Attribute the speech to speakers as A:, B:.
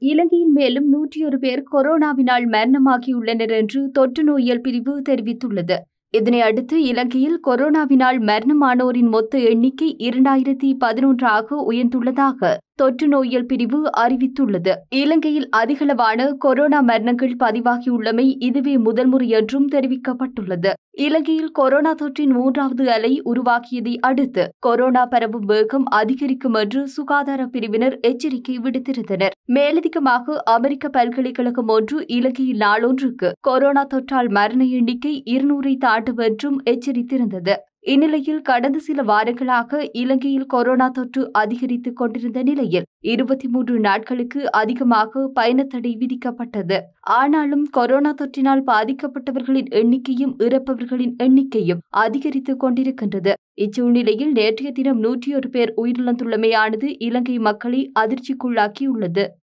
A: இலங்கையில் மேலும் நூற்றி ஒரு பேர் கொரோனாவினால் மரணமாகியுள்ளனர் என்று தொற்று நோயியல் பிரிவு தெரிவித்துள்ளது இதனை அடுத்து இலங்கையில் கொரோனாவினால் மரணமானோரின் மொத்த எண்ணிக்கை இரண்டாயிரத்தி பதினொன்றாக உயர்ந்துள்ளதாக தொற்று நோயியல் பிரிவு அறிவித்துள்ளது இலங்கையில் அதிகளவான கொரோனா மரணங்கள் பதிவாகியுள்ளமை இதுவே முதல் முறை என்றும் தெரிவிக்கப்பட்டுள்ளது இலங்கையில் கொரோனா தொற்றின் மூன்றாவது அலை உருவாகியதை அடுத்து கொரோனா பரவும் வேகம் அதிகரிக்கும் என்று சுகாதார பிரிவினர் எச்சரிக்கை விடுத்திருந்தனர் மேலதிகமாக அமெரிக்க பல்கலைக்கழகம் ஒன்று இலங்கையில் நாளொன்றுக்கு கொரோனா தொற்றால் மரண எண்ணிக்கை இருநூறை தாண்டும் என்றும் எச்சரித்திருந்தது இந்நிலையில் கடந்த சில வாரங்களாக இலங்கையில் கொரோனா தொற்று அதிகரித்துக் கொண்டிருந்த நிலையில் இருபத்தி மூன்று நாட்களுக்கு அதிகமாக பயணத்தடை விதிக்கப்பட்டது ஆனாலும் கொரோனா தொற்றினால் பாதிக்கப்பட்டவர்களின் எண்ணிக்கையும் இறப்பவர்களின் எண்ணிக்கையும் அதிகரித்துக் கொண்டிருக்கின்றது இச்சூழ்நிலையில் நேற்றைய தினம் நூற்றி ஒரு பேர் உயிரிழந்துள்ளமையானது இலங்கை மக்களை அதிர்ச்சிக்குள்ளாக்கியுள்ளது